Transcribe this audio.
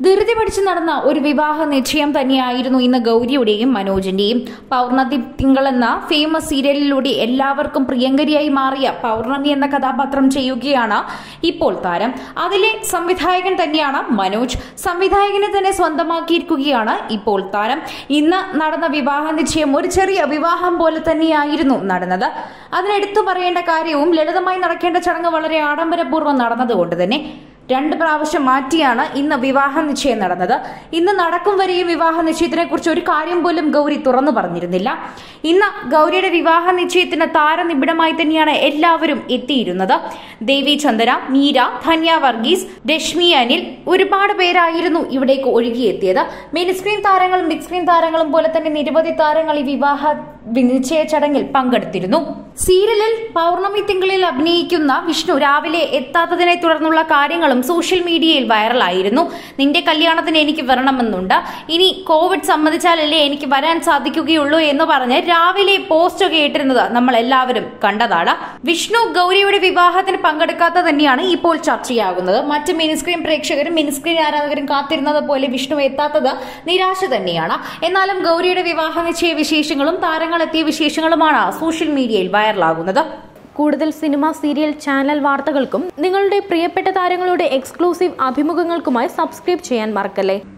ധൃതി പിടിച്ച് നടന്ന ഒരു വിവാഹ നിശ്ചയം തന്നെയായിരുന്നു ഇന്ന് ഗൗരിയുടെയും മനോജിന്റെയും പൗർണതി തിങ്കൾ എന്ന ഫേമസ് സീരിയലിലൂടെ എല്ലാവർക്കും പ്രിയങ്കരിയായി മാറിയ പൗർണമി എന്ന കഥാപാത്രം ചെയ്യുകയാണ് ഇപ്പോൾ താരം അതിലെ സംവിധായകൻ തന്നെയാണ് മനോജ് സംവിധായകനെ തന്നെ സ്വന്തമാക്കിയിരിക്കുകയാണ് ഇപ്പോൾ താരം ഇന്ന് നടന്ന വിവാഹ നിശ്ചയം ഒരു ചെറിയ വിവാഹം പോലെ തന്നെയായിരുന്നു നടന്നത് അതിനെടുത്തു പറയേണ്ട കാര്യവും ലളിതമായി നടക്കേണ്ട ചടങ്ങ് വളരെ ആഡംബരപൂർവ്വം നടന്നതുകൊണ്ട് തന്നെ രണ്ട് പ്രാവശ്യം മാറ്റിയാണ് ഇന്ന് വിവാഹ നിശ്ചയം നടന്നത് ഇന്ന് നടക്കും വരെയും വിവാഹ നിശ്ചയത്തിനെ കുറിച്ച് ഒരു കാര്യം പോലും ഗൗരി തുറന്നു പറഞ്ഞിരുന്നില്ല ഇന്ന് ഗൗരിയുടെ വിവാഹ നിശ്ചയത്തിന് താരനിബിഡമായി തന്നെയാണ് എല്ലാവരും എത്തിയിരുന്നത് ദേവി ചന്ദന മീര ധന്യ വർഗീസ് രശ്മി അനിൽ ഒരുപാട് പേരായിരുന്നു ഇവിടേക്ക് ഒഴുകിയെത്തിയത് മിനി സ്ക്രീൻ താരങ്ങളും ബിഗ് സ്ക്രീൻ താരങ്ങളും പോലെ തന്നെ നിരവധി താരങ്ങൾ ഈ വിവാഹ നിശ്ചയ ചടങ്ങിൽ പങ്കെടുത്തിരുന്നു സീരിയലിൽ പൗർണമി തിങ്കളിൽ അഭിനയിക്കുന്ന വിഷ്ണു രാവിലെ എത്താത്തതിനെ തുടർന്നുള്ള കാര്യങ്ങളും സോഷ്യൽ മീഡിയയിൽ വൈറലായിരുന്നു നിന്റെ കല്യാണത്തിന് എനിക്ക് വരണമെന്നുണ്ട് ഇനി കോവിഡ് സമ്മതിച്ചാലല്ലേ എനിക്ക് വരാൻ സാധിക്കുകയുള്ളൂ എന്ന് പറഞ്ഞ് രാവിലെ പോസ്റ്റ് ഒക്കെ ഇട്ടിരുന്നത് നമ്മൾ എല്ലാവരും കണ്ടതാണ് വിഷ്ണു ഗൗരിയുടെ വിവാഹത്തിന് പങ്കെടുക്കാത്ത തന്നെയാണ് ഇപ്പോൾ ചർച്ചയാകുന്നത് മറ്റ് മിനിസ്ക്രീൻ പ്രേക്ഷകരും മിനിസ്ക്രീൻ ആരാധകരും കാത്തിരുന്നത് പോലെ വിഷ്ണു എത്താത്തത് നിരാശ തന്നെയാണ് എന്നാലും ഗൗരിയുടെ വിവാഹ നിശ്ചയ വിശേഷങ്ങളും താരങ്ങൾ എത്തിയ വിശേഷങ്ങളുമാണ് സോഷ്യൽ മീഡിയയിൽ വൈറലാകുന്നത് കൂടുതൽ സിനിമ സീരിയൽ ചാനൽ വാർത്തകൾക്കും നിങ്ങളുടെ പ്രിയപ്പെട്ട താരങ്ങളുടെ എക്സ്ക്ലൂസീവ് അഭിമുഖങ്ങൾക്കുമായി സബ്സ്ക്രൈബ് ചെയ്യാൻ മറക്കല്ലേ